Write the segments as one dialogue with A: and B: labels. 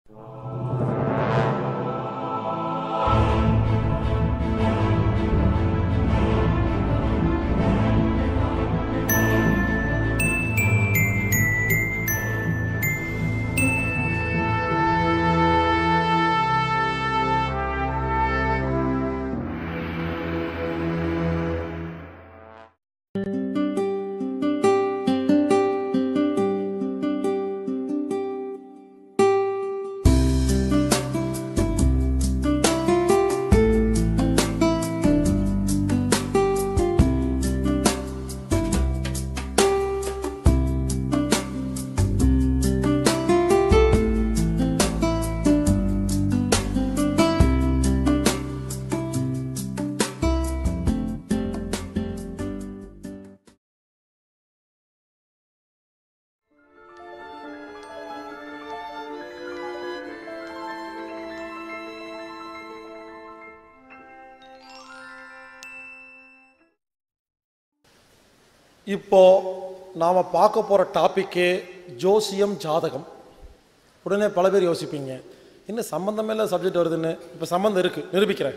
A: இப்போ நாம் பார்க்க போகிற டாப்பிக்கு ஜோசியம் ஜாதகம் உடனே பல பேர் யோசிப்பீங்க இன்னும் சம்மந்தமே இல்லை சப்ஜெக்ட் வருதுன்னு இப்போ சம்மந்தம் இருக்குது நிரூபிக்கிறேன்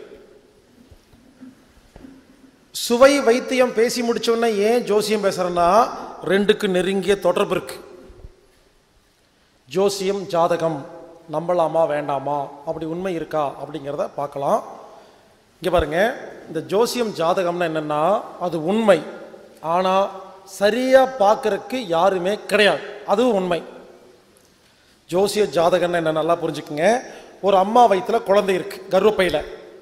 A: சுவை வைத்தியம் பேசி முடிச்ச உடனே ஏன் ஜோசியம் பேசுகிறேன்னா ரெண்டுக்கு நெருங்கிய தொடர்பு இருக்கு ஜோசியம் ஜாதகம் நம்பலாமா வேண்டாமா அப்படி உண்மை இருக்கா அப்படிங்கிறத பார்க்கலாம் இங்கே பாருங்க இந்த ஜோசியம் ஜாதகம்னா என்னன்னா அது உண்மை ஆனால் சரியாக பார்க்கறதுக்கு யாருமே கிடையாது அதுவும் உண்மை ஜோசிய ஜாதகம்னா என்ன நல்லா புரிஞ்சுக்குங்க ஒரு அம்மா வயித்துல குழந்தை இருக்கு கர்ப்பப்பையில்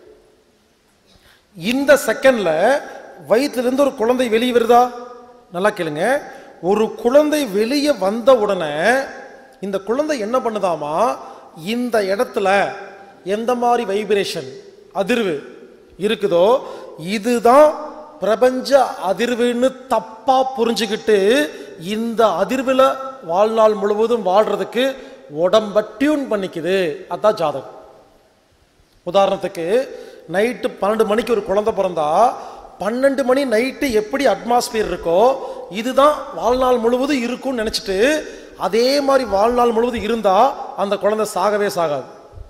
A: இந்த செகண்ட்ல வயிற்றுலேருந்து ஒரு குழந்தை வெளியே வருதா நல்லா கேளுங்க ஒரு குழந்தை வெளியே வந்த உடனே இந்த குழந்தை என்ன பண்ணுதாமா இந்த இடத்துல எந்த மாதிரி வைப்ரேஷன் அதிர்வு இருக்குதோ இதுதான் பிரபஞ்ச அதிர்வுன்னு தப்பா புரிஞ்சுக்கிட்டு இந்த அதிர்வில் வாழ்நாள் முழுவதும் வாழ்றதுக்கு உடம்ப டியூன் பண்ணிக்குது அதான் ஜாதகம் உதாரணத்துக்கு நைட்டு பன்னெண்டு மணிக்கு ஒரு குழந்தை பிறந்தா பன்னெண்டு மணி நைட்டு எப்படி அட்மாஸ்பியர் இருக்கோ இதுதான் வாழ்நாள் முழுவதும் இருக்கும்னு நினச்சிட்டு அதே மாதிரி வாழ்நாள் முழுவதும் இருந்தா அந்த குழந்தை சாகவே சாகாது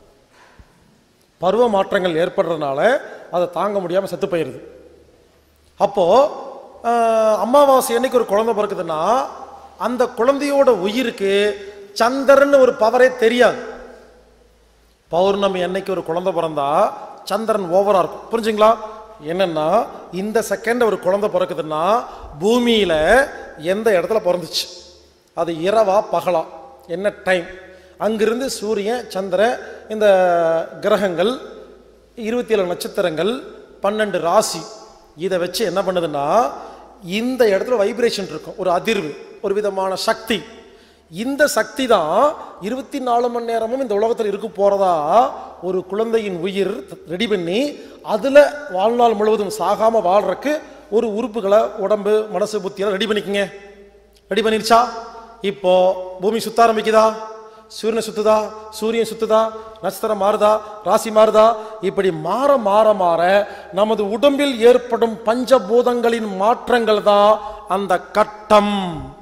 A: பருவ மாற்றங்கள் ஏற்படுறதுனால அதை தாங்க முடியாமல் செத்து போயிடுது அப்போ ஆஹ், அமாவாசை அன்னைக்கு ஒரு குழந்தை பிறக்குதுன்னா அந்த குழந்தையோட உயிருக்கு சந்திரன் ஒரு பவரே தெரியாது பௌர்ணமி அன்னைக்கு ஒரு குழந்தை பிறந்தா சந்திரன் ஓவரா இருக்கும் புரிஞ்சுங்களா என்னன்னா இந்த செகண்ட் ஒரு குழந்தை பிறக்குதுன்னா பூமியில எந்த இடத்துல பிறந்துச்சு அது இரவா பகலா என்ன டைம் அங்கிருந்து சூரியன் சந்திரன் இந்த கிரகங்கள் இருபத்தி ஏழு நட்சத்திரங்கள் பன்னெண்டு ராசி இதை வச்சு என்ன பண்ணுதுன்னா இந்த இடத்துல வைப்ரேஷன் இருக்கும் ஒரு அதிர்வு ஒரு விதமான சக்தி இந்த சக்தி தான் இருபத்தி நாலு மணி நேரமும் இந்த உலகத்தில் இருக்க போறதா ஒரு குழந்தையின் உயிர் ரெடி பண்ணி அதுல வாழ்நாள் முழுவதும் சாகாம வாழ்றதுக்கு ஒரு உறுப்புகளை உடம்பு மனசு புத்தியெல்லாம் ரெடி பண்ணிக்கங்க ரெடி பண்ணிருச்சா இப்போ பூமி சுத்த ஆரம்பிக்குதா சூரியனை சுத்துதா சூரியன் சுத்துதா நட்சத்திரம் மாறுதா ராசி மாறுதா இப்படி மாற மாற மாற நமது உடம்பில் ஏற்படும் பஞ்சபூதங்களின் மாற்றங்கள் தான் அந்த கட்டம்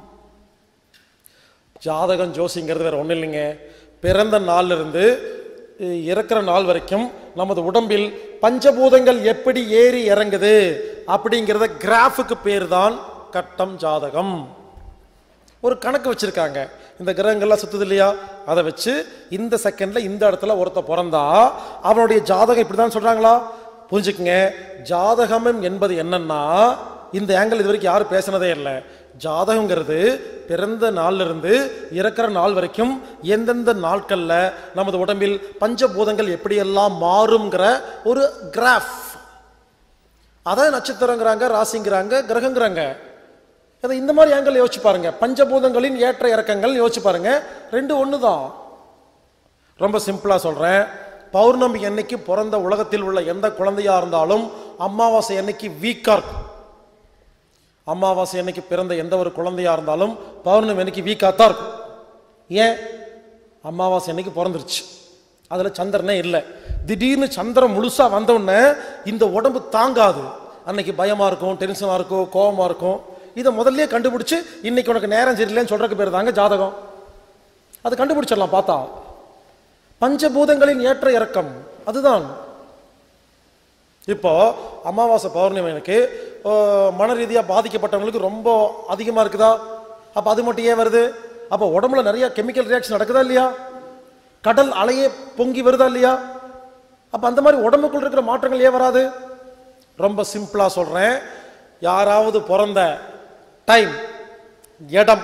A: ஜாதகம் ஜோசிங்கிறது வேற ஒன்றும் இல்லைங்க பிறந்த நாள்ல இருந்து அஹ், இறக்குற நாள் வரைக்கும் நமது உடம்பில் பஞ்சபூதங்கள் எப்படி ஏறி இறங்குது அப்படிங்கிறத கிராஃபுக்கு பேர் தான் கட்டம் ஜாதகம் ஒரு கணக்கு வச்சிருக்காங்க இந்த கிரகங்கள்லாம் சுத்துது இல்லையா அதை வச்சு இந்த செகண்ட்ல இந்த இடத்துல ஒருத்த பிறந்தா அவனுடைய ஜாதகம் இப்படிதான் சொல்றாங்களா புரிஞ்சுக்குங்க ஜாதகம் என்பது என்னன்னா இந்த ஆங்கிள் இது வரைக்கும் யாரும் பேசினதே இல்லை ஜாதகங்கிறது பிறந்த நாள்ல இருந்து இறக்குற நாள் வரைக்கும் எந்தெந்த நாட்கள்ல நமது உடம்பில் பஞ்சபூதங்கள் எப்படியெல்லாம் மாறுங்கிற ஒரு கிராஃப் அதான் நட்சத்திரங்கிறாங்க ராசிங்கிறாங்க கிரகங்கிறாங்க அதை இந்த மாதிரி ஆங்கிள் யோசிச்சு பாருங்க பஞ்சபூதங்களின் ஏற்ற இறக்கங்கள் யோசிச்சு பாருங்க ரெண்டு ஒன்று தான் ரொம்ப சிம்பிளா சொல்றேன் பௌர்ணமி அன்னைக்கு பிறந்த உலகத்தில் உள்ள எந்த குழந்தையா இருந்தாலும் அமாவாசை அன்னைக்கு வீக்கா இருக்கும் அமாவாசை அன்னைக்கு பிறந்த எந்த ஒரு குழந்தையா இருந்தாலும் பௌர்ணமி அன்னைக்கு வீக்காக தான் இருக்கும் ஏன் அமாவாசை அன்னைக்கு பிறந்துருச்சு அதில் சந்திரனே இல்லை திடீர்னு சந்திரன் முழுசா வந்த உடனே இந்த உடம்பு தாங்காது அன்னைக்கு பயமா இருக்கும் டென்ஷனா இருக்கும் கோவமா இருக்கும் இதை முதல்லயே கண்டுபிடிச்சு இன்னைக்கு உனக்கு நேரம் சரியில்லைன்னு சொல்றதுக்கு பேர் தாங்க ஜாதகம் அது கண்டுபிடிச்சிடலாம் பார்த்தா பஞ்சபூதங்களின் ஏற்ற இறக்கம் அதுதான் இப்போ அமாவாசை பௌர்ணமி எனக்கு அஹ், மன ரீதியாக பாதிக்கப்பட்டவங்களுக்கு ரொம்ப அதிகமாக இருக்குதா அப்போ அது மட்டும் ஏன் வருது அப்போ உடம்புல நிறைய கெமிக்கல் ரியாக்ஷன் நடக்குதா இல்லையா கடல் அலையே பொங்கி வருதா இல்லையா அப்போ அந்த மாதிரி உடம்புக்குள்ள இருக்கிற மாற்றங்கள் ஏன் வராது ரொம்ப சிம்பிளாக சொல்கிறேன் யாராவது பிறந்த டைம் இடம்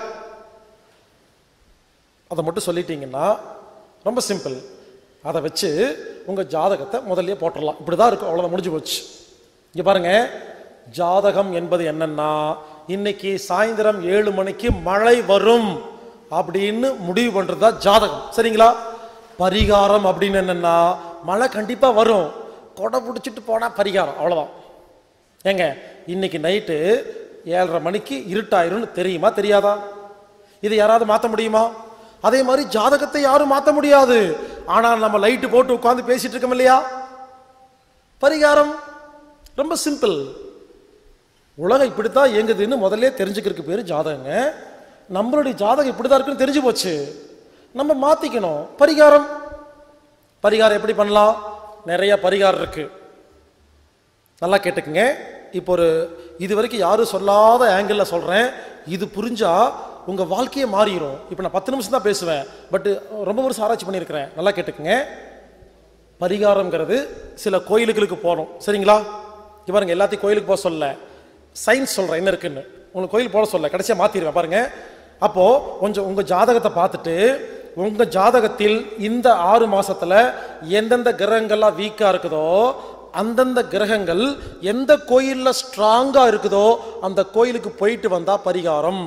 A: அதை மட்டும் சொல்லிட்டீங்கன்னா ரொம்ப சிம்பிள் அதை வச்சு உங்கள் ஜாதகத்தை முதல்லயே போட்டுடலாம் இப்படி தான் இருக்கும் அவ்வளோதான் முடிஞ்சு போச்சு இங்கே பாருங்க ஜாதகம் என்பது என்னன்னா இன்னைக்கு சாயந்தரம் ஏழு மணிக்கு மழை வரும் அப்படின்னு முடிவு பண்ணுறது தான் ஜாதகம் சரிங்களா பரிகாரம் அப்படின்னு என்னன்னா மழை கண்டிப்பாக வரும் கொடை பிடிச்சிட்டு போனால் பரிகாரம் அவ்வளோதான் ஏங்க இன்னைக்கு நைட்டு ஏழரை மணிக்கு இருட்டாயிரும்னு தெரியுமா தெரியாதா இதை யாராவது மாற்ற முடியுமா அதே மாதிரி ஜாதகத்தை யாரும் மாற்ற முடியாது ஆனால் நம்ம லைட்டு போட்டு உட்காந்து பேசிட்டு இருக்கோம் இல்லையா பரிகாரம் ரொம்ப சிம்பிள் உலகம் இப்படித்தான் இயங்குதுன்னு முதல்ல தெரிஞ்சுக்கிறதுக்கு பேர் ஜாதகங்க நம்மளுடைய ஜாதகம் இப்படிதான் இருக்குன்னு தெரிஞ்சு போச்சு நம்ம மாத்திக்கணும் பரிகாரம் பரிகாரம் எப்படி பண்ணலாம் நிறைய பரிகாரம் இருக்கு நல்லா கேட்டுக்குங்க இப்போ ஒரு இது வரைக்கும் யாரும் சொல்லாத ஆங்கிளில் சொல்கிறேன் இது புரிஞ்சா உங்கள் வாழ்க்கையே மாறிடும் இப்போ நான் பத்து நிமிஷம் தான் பேசுவேன் பட் ரொம்ப வருஷம் ஆராய்ச்சி பண்ணியிருக்கிறேன் நல்லா கேட்டுக்குங்க பரிகாரம்ங்கிறது சில கோயிலுகளுக்கு போகணும் சரிங்களா இங்க பாருங்க எல்லாத்தையும் கோயிலுக்கு போக சொல்ல சயின்ஸ் சொல்கிறேன் என்ன இருக்குன்னு உங்களுக்கு கோயில் போட சொல்ல கடைசியாக மாற்றிடுவேன் பாருங்க அப்போது கொஞ்சம் உங்கள் ஜாதகத்தை பார்த்துட்டு உங்கள் ஜாதகத்தில் இந்த ஆறு மாசத்துல எந்தெந்த கிரகங்கள்லாம் வீக்காக இருக்குதோ அந்தந்த கிரகங்கள் எந்த கோயிலில் ஸ்ட்ராங்காக இருக்குதோ அந்த கோயிலுக்கு போயிட்டு வந்தால் பரிகாரம்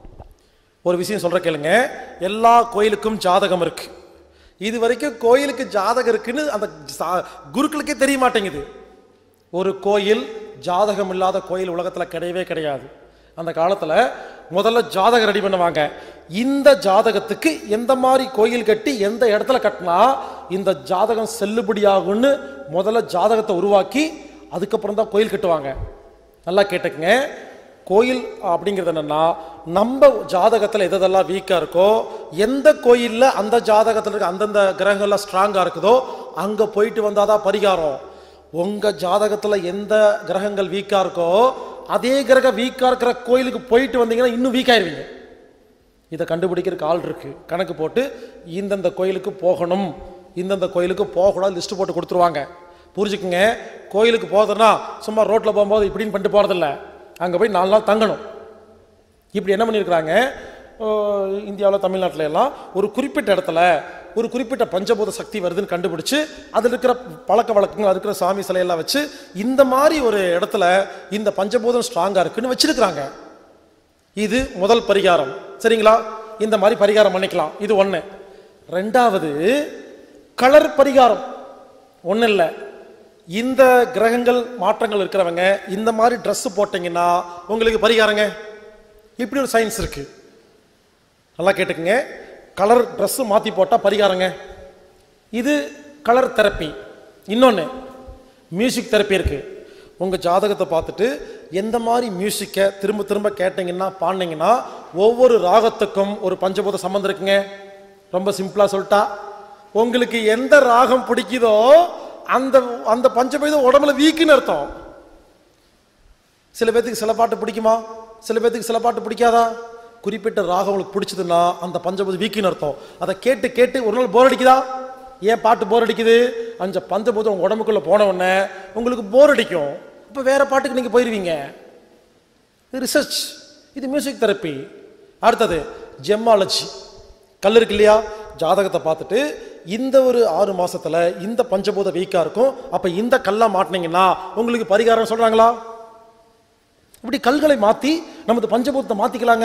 A: ஒரு விஷயம் சொல்ற கேளுங்க எல்லா கோயிலுக்கும் ஜாதகம் இருக்கு இது வரைக்கும் கோயிலுக்கு ஜாதகம் இருக்குன்னு அந்த சா- குருக்களுக்கே தெரிய மாட்டேங்குது ஒரு கோயில் ஜாதகம் இல்லாத கோயில் உலகத்துல கிடையவே கிடையாது அந்த காலத்துல முதல்ல ஜாதகம் ரெடி பண்ணுவாங்க இந்த ஜாதகத்துக்கு எந்த மாதிரி கோயில் கட்டி எந்த இடத்துல கட்டினா இந்த ஜாதகம் செல்லுபடியாகும்னு முதல்ல ஜாதகத்தை உருவாக்கி அதுக்கப்புறம் தான் கோயில் கட்டுவாங்க நல்லா கேட்டுக்கங்க கோயில் அப்படிங்கிறது என்னன்னா நம்ம ஜாதகத்தில் எது எதெல்லாம் வீக்காக இருக்கோ எந்த கோயிலில் அந்த ஜாதகத்தில் இருக்க அந்தந்த கிரகங்கள்லாம் ஸ்ட்ராங்காக இருக்குதோ அங்கே போயிட்டு வந்தாதான் பரிகாரம் உங்கள் ஜாதகத்தில் எந்த கிரகங்கள் வீக்காக இருக்கோ அதே கிரகம் வீக்காக இருக்கிற கோயிலுக்கு போயிட்டு வந்தீங்கன்னா இன்னும் வீக் ஆயிருவீங்க இதை கண்டுபிடிக்கிறதுக்கு ஆள் இருக்கு கணக்கு போட்டு இந்தந்த கோயிலுக்கு போகணும் இந்தந்த கோயிலுக்கு போகக்கூடாது லிஸ்ட் போட்டு கொடுத்துருவாங்க புரிஞ்சுக்குங்க கோயிலுக்கு போகிறதுனா சும்மா ரோட்டில் போகும்போது இப்படின்னு பண்ணிட்டு போகிறதில்ல அங்கே போய் நாலு நாள் தங்கணும் இப்படி என்ன பண்ணியிருக்கிறாங்க இந்தியாவில் தமிழ்நாட்டில் எல்லாம் ஒரு குறிப்பிட்ட இடத்துல ஒரு குறிப்பிட்ட பஞ்சபூத சக்தி வருதுன்னு கண்டுபிடிச்சு அதில் இருக்கிற பழக்க வழக்கங்கள் அது இருக்கிற சாமி சிலையெல்லாம் வச்சு இந்த மாதிரி ஒரு இடத்துல இந்த பஞ்சபூதம் ஸ்ட்ராங்காக இருக்குன்னு வச்சிருக்கிறாங்க இது முதல் பரிகாரம் சரிங்களா இந்த மாதிரி பரிகாரம் பண்ணிக்கலாம் இது ஒன்று ரெண்டாவது கலர் பரிகாரம் ஒன்றும் இல்லை இந்த கிரகங்கள் மாற்றங்கள் இருக்கிறவங்க இந்த மாதிரி Dress போட்டீங்கன்னா உங்களுக்கு பரிகாரங்க இப்படி ஒரு சயின்ஸ் இருக்கு நல்லா கேட்டுக்குங்க கலர் Dress மாற்றி போட்டால் பரிகாரங்க இது கலர் தெரப்பி இன்னொன்று மியூசிக் தெரப்பி இருக்கு உங்க ஜாதகத்தை பார்த்துட்டு எந்த மாதிரி மியூசிக்கை திரும்ப திரும்ப கேட்டீங்கன்னா பாடினீங்கன்னா ஒவ்வொரு ராகத்துக்கும் ஒரு பஞ்சபூத சம்பந்தம் இருக்குங்க ரொம்ப சிம்பிளா சொல்லிட்டா உங்களுக்கு எந்த ராகம் பிடிக்குதோ அந்த அந்த பஞ்சபூதம் உடம்புல வீக்குன்னு அர்த்தம் சில பேர்த்துக்கு சில பாட்டு பிடிக்குமா சில பேர்த்துக்கு சில பாட்டு பிடிக்காதா குறிப்பிட்ட ராகம் உங்களுக்கு பிடிச்சதுன்னா அந்த பஞ்சபூதம் வீக்குன்னு அர்த்தம் அதை கேட்டு கேட்டு ஒரு நாள் போர் அடிக்குதா ஏன் பாட்டு போர் அடிக்குது அந்த பஞ்சபூதம் உங்க உடம்புக்குள்ள போன உடனே உங்களுக்கு போர் அடிக்கும் அப்போ வேற பாட்டுக்கு நீங்க போயிருவீங்க இது ரிசர்ச் இது மியூசிக் தெரப்பி அடுத்தது ஜெம்மாலஜி கல் இருக்கு இல்லையா ஜாதகத்தை பார்த்துட்டு இந்த ஒரு ஆறு மாசத்துல இந்த பஞ்சபூத வீக்கா இருக்கும் அப்ப இந்த கல்லா மாட்டினீங்கன்னா உங்களுக்கு பரிகாரம் சொல்றாங்களா இப்படி கல்களை மாத்தி நமது பஞ்சபூதத்தை மாத்திக்கலாங்க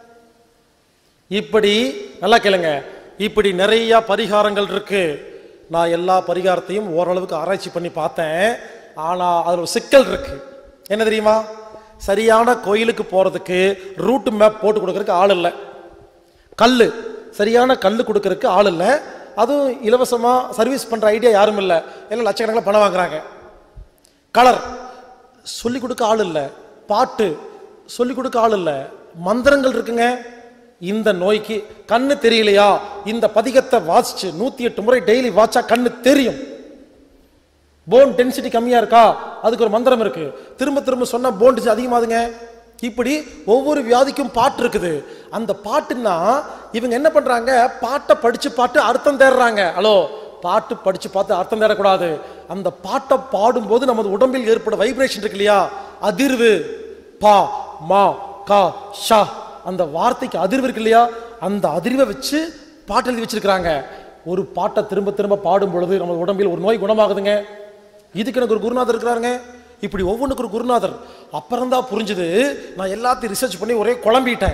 A: இப்படி நல்லா கேளுங்க இப்படி நிறைய பரிகாரங்கள் இருக்கு நான் எல்லா பரிகாரத்தையும் ஓரளவுக்கு ஆராய்ச்சி பண்ணி பார்த்தேன் ஆனா அதுல ஒரு சிக்கல் இருக்கு என்ன தெரியுமா சரியான கோயிலுக்கு போறதுக்கு ரூட் மேப் போட்டு கொடுக்கறதுக்கு ஆள் இல்லை கல் சரியான கல் கொடுக்கறதுக்கு ஆள் இல்லை அதுவும் இலவசமா சர்வீஸ் பண்ற ஐடியா யாரும் இல்லை எல்லாம் லட்சக்கணக்கில் பணம் வாங்குறாங்க கலர் சொல்லி கொடுக்க ஆள் இல்லை பாட்டு சொல்லி கொடுக்க ஆள் இல்லை மந்திரங்கள் இருக்குங்க இந்த நோய்க்கு கண்ணு தெரியலையா இந்த பதிகத்தை வாசிச்சு நூத்தி எட்டு முறை டெய்லி வாச்சா கண்ணு தெரியும் போன் டென்சிட்டி கம்மியா இருக்கா அதுக்கு ஒரு மந்திரம் இருக்கு திரும்ப திரும்ப சொன்னா போன் டென்சிட்டி அதிகமாகுதுங்க இப்படி ஒவ்வொரு வியாதிக்கும் பாட்டு இருக்குது அந்த பாட்டுன்னா இவங்க என்ன பண்றாங்க பாட்டை படிச்சு பாட்டு அர்த்தம் தேடுறாங்க ஹலோ பாட்டு படிச்சு பார்த்து அர்த்தம் தேடக்கூடாது அந்த பாட்டை பாடும்போது நமது உடம்பில் ஏற்பட வைப்ரேஷன் இருக்கு இல்லையா அதிர்வு பா மா கா ஷா அந்த வார்த்தைக்கு அதிர்வு இருக்கு இல்லையா அந்த அதிர்வை வச்சு பாட்டு எழுதி வச்சிருக்கிறாங்க ஒரு பாட்டை திரும்ப திரும்ப பாடும் பொழுது நம்ம உடம்பில் ஒரு நோய் குணமாகுதுங்க இதுக்கு எனக்கு ஒரு குருநாதர் இருக்கிறாருங்க இப்படி ஒவ்வொன்றுக்கு ஒரு குருநாதர் அப்புறம் தான் புரிஞ்சுது நான் எல்லாத்தையும் ரிசர்ச் பண்ணி ஒரே குழம்பிட்டேன்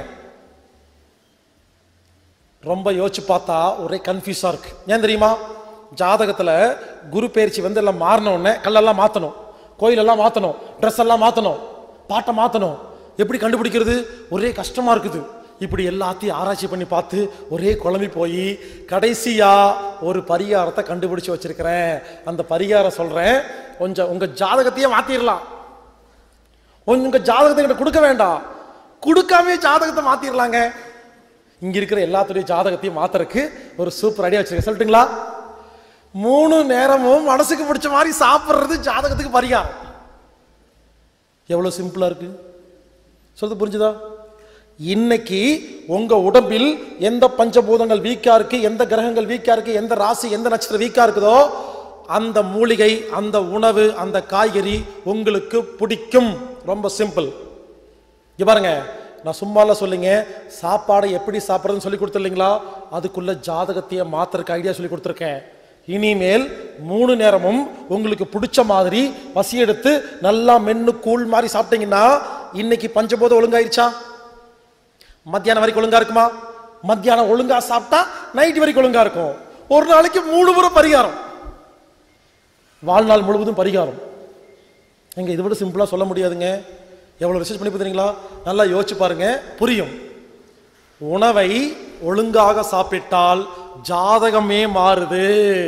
A: ரொம்ப யோசிச்சு பார்த்தா ஒரே கன்ஃபியூஸா இருக்கு ஏன் தெரியுமா ஜாதகத்துல குரு பயிற்சி வந்து எல்லாம் மாறின உடனே கல்லெல்லாம் மாத்தணும் கோயிலெல்லாம் மாத்தணும் ட்ரெஸ் எல்லாம் மாத்தணும் பாட்டை மாத்தணும் எப்படி கண்டுபிடிக்கிறது ஒரே கஷ்டமா இருக்குது இப்படி எல்லாத்தையும் ஆராய்ச்சி பண்ணி பார்த்து ஒரே குழம்பி போய் கடைசியா ஒரு பரிகாரத்தை கண்டுபிடிச்சு வச்சிருக்கிறேன் அந்த பரிகாரம் சொல்றேன் கொஞ்சம் உங்க ஜாதகத்தையே மாத்திரலாம் உங்க ஜாதகத்தை கிட்ட கொடுக்க வேண்டாம் கொடுக்காமே ஜாதகத்தை மாத்திரலாங்க இங்க இருக்கிற எல்லாத்துடைய ஜாதகத்தையும் மாத்துறதுக்கு ஒரு சூப்பர் ஐடியா வச்சிருக்கேன் சொல்லட்டுங்களா மூணு நேரமும் மனசுக்கு பிடிச்ச மாதிரி சாப்பிடுறது ஜாதகத்துக்கு பரிகாரம் எவ்வளவு சிம்பிளா இருக்கு சொல்றது புரிஞ்சுதா இன்னைக்கு உங்க உடம்பில் எந்த பஞ்சபூதங்கள் வீக்கா இருக்கு எந்த கிரகங்கள் வீக்கா இருக்கு எந்த ராசி எந்த நட்சத்திரம் வீக்கா இருக்குதோ அந்த மூலிகை அந்த உணவு அந்த காய்கறி உங்களுக்கு பிடிக்கும் ரொம்ப சிம்பிள் இங்க பாருங்க நான் சும்மால சொல்லுங்க சாப்பாடை எப்படி சாப்பிட்றதுன்னு சொல்லி கொடுத்துருந்தீங்களா அதுக்குள்ள ஜாதகத்தையே மாத்திரக்கு ஐடியா சொல்லி கொடுத்துருக்கேன் இனிமேல் மூணு நேரமும் உங்களுக்கு பிடிச்ச மாதிரி பசி எடுத்து நல்லா மென்னு கூழ் மாதிரி சாப்பிட்டீங்கன்னா இன்னைக்கு பஞ்சபோதம் ஒழுங்காயிருச்சா மத்தியானம் வரைக்கும் ஒழுங்கா இருக்குமா மத்தியானம் ஒழுங்கா சாப்பிட்டா நைட் வரைக்கும் ஒழுங்கா இருக்கும் ஒரு நாளைக்கு மூணு முறை பரிகாரம் வாழ்நாள் முழுவதும் பரிகாரம் எங்க இதை விட சிம்பிளா சொல்ல முடியாதுங்க எவ்வளவு ரிசர்ச் பண்ணி பார்த்தீங்களா நல்லா யோசிச்சு பாருங்க புரியும் உணவை ஒழுங்காக சாப்பிட்டால் ஜாதகமே மாறுது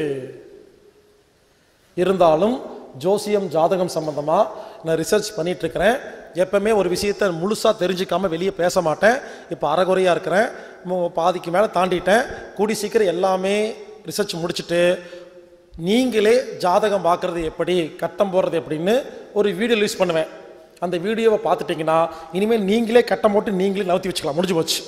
A: இருந்தாலும் ஜோசியம் ஜாதகம் சம்பந்தமா நான் ரிசர்ச் பண்ணிட்டு இருக்கிறேன் எப்பவுமே ஒரு விஷயத்தை முழுசா தெரிஞ்சுக்காம வெளியே பேச மாட்டேன் இப்போ அறகுறையா இருக்கிறேன் மு- பாதிக்கு மேலே தாண்டிட்டேன் கூடி சீக்கிரம் எல்லாமே ரிசர்ச் முடிச்சுட்டு நீங்களே ஜாதகம் பார்க்கறது எப்படி கட்டம் போடுறது எப்படின்னு ஒரு வீடியோ ரிலீஸ் பண்ணுவேன் அந்த வீடியோவை பார்த்துட்டீங்கன்னா இனிமேல் நீங்களே கட்டம் போட்டு நீங்களே நவுத்தி வச்சுக்கலாம் முடிஞ்சு போச்சு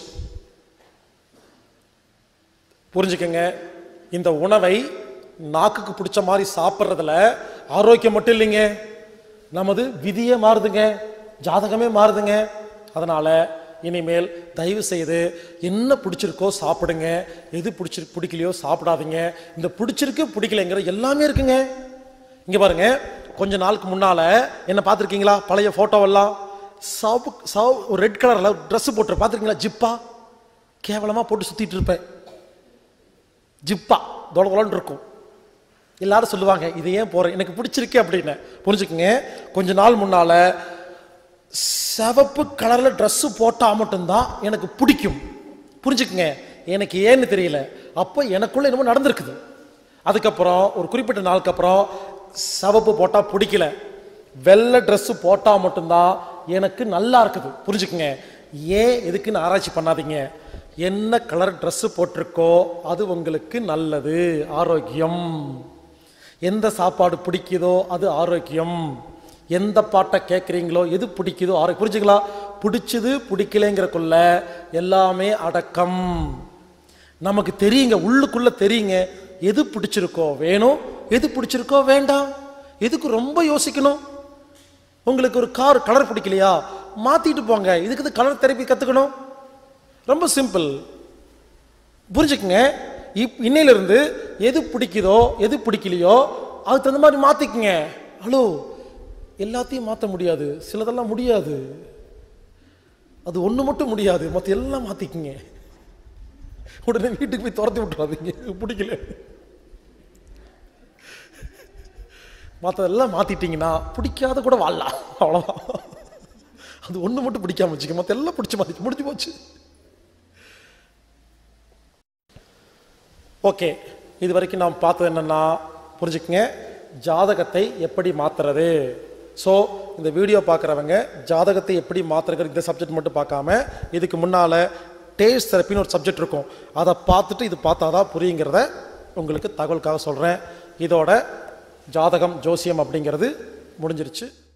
A: புரிஞ்சுக்கங்க இந்த உணவை நாக்குக்கு பிடிச்ச மாதிரி சாப்பிட்றதுல ஆரோக்கியம் மட்டும் இல்லைங்க நமது விதியே மாறுதுங்க ஜாதகமே மாறுதுங்க அதனால இனிமேல் தயவு செய்து என்ன பிடிச்சிருக்கோ சாப்பிடுங்க எது பிடிச்சிரு பிடிக்கலையோ சாப்பிடாதீங்க இந்த பிடிச்சிருக்கு பிடிக்கலைங்கிற எல்லாமே இருக்குங்க இங்க பாருங்க கொஞ்ச நாளுக்கு முன்னால என்ன பார்த்துருக்கீங்களா பழைய போட்டோவெல்லாம் சவப்பு சவ ஒரு ரெட் கலர்ல ட்ரெஸ் போட்டு பார்த்துருக்கீங்களா ஜிப்பா கேவலமா போட்டு சுத்திட்டு இருப்பேன் ஜிப்பா தொல தொலன்னு இருக்கும் எல்லாரும் சொல்லுவாங்க இது ஏன் போறேன் எனக்கு பிடிச்சிருக்கு அப்படின்னு புரிஞ்சுக்குங்க கொஞ்ச நாள் முன்னால சிவப்பு கலர்ல Dress போட்டா மட்டும்தான் எனக்கு பிடிக்கும் புரிஞ்சுக்குங்க எனக்கு ஏன்னு தெரியல அப்போ எனக்குள்ள என்னமோ நடந்திருக்குது அதுக்கப்புறம் ஒரு குறிப்பிட்ட நாளுக்கு அப்புறம் சிவப்பு போட்டா பிடிக்கல வெள்ளை Dress போட்டா மட்டும்தான் எனக்கு நல்லா இருக்குது புரிஞ்சுக்குங்க ஏன் எதுக்குன்னு ஆராய்ச்சி பண்ணாதீங்க என்ன கலர் Dress போட்டிருக்கோ அது உங்களுக்கு நல்லது ஆரோக்கியம் எந்த சாப்பாடு பிடிக்குதோ அது ஆரோக்கியம் எந்த பாட்டை கேட்குறீங்களோ எது பிடிக்குதோ ஆரோக்கியம் புரிஞ்சுங்களா பிடிச்சது பிடிக்கலைங்கிறக்குள்ள எல்லாமே அடக்கம் நமக்கு தெரியுங்க உள்ளுக்குள்ள தெரியுங்க எது பிடிச்சிருக்கோ வேணும் எது பிடிச்சிருக்கோ வேண்டாம் எதுக்கு ரொம்ப யோசிக்கணும் உங்களுக்கு ஒரு கார் கலர் பிடிக்கலையா மாத்திட்டு போங்க இதுக்கு இது கலர் தெரப்பி கத்துக்கணும் ரொம்ப சிம்பிள் புரிஞ்சுக்குங்க இப் இன்னையிலிருந்து எது பிடிக்குதோ எது பிடிக்கலையோ அதுக்கு தகுந்த மாதிரி மாத்திக்குங்க ஹலோ எல்லாத்தையும் மாற்ற முடியாது சிலதெல்லாம் முடியாது அது ஒண்ணு மட்டும் முடியாது மற்ற எல்லாம் மாத்திக்குங்க உடனே வீட்டுக்கு போய் துரத்தி விட்டுறாதீங்க பிடிக்கல மற்றதெல்லாம் மாத்திட்டீங்கன்னா பிடிக்காத கூட வாழலாம் அவ்வளோதான் அது ஒண்ணு மட்டும் பிடிக்காம வச்சுக்க மற்ற எல்லாம் பிடிச்சி மாத்தி முடிஞ்சு போச்சு ஓகே இது வரைக்கும் நாம் பார்த்தது என்னன்னா புரிஞ்சுக்கங்க ஜாதகத்தை எப்படி மாத்துறது ஸோ இந்த வீடியோ பார்க்குறவங்க ஜாதகத்தை எப்படி மாத்துறது இந்த சப்ஜெக்ட் மட்டும் பார்க்காம இதுக்கு முன்னால் டேஸ்ட் தெரப்பின்னு ஒரு சப்ஜெக்ட் இருக்கும் அதை பார்த்துட்டு இது பார்த்தாதான் புரியுங்கிறத உங்களுக்கு தகவலுக்காக சொல்கிறேன் இதோட ஜாதகம் ஜோசியம் அப்படிங்கிறது முடிஞ்சிருச்சு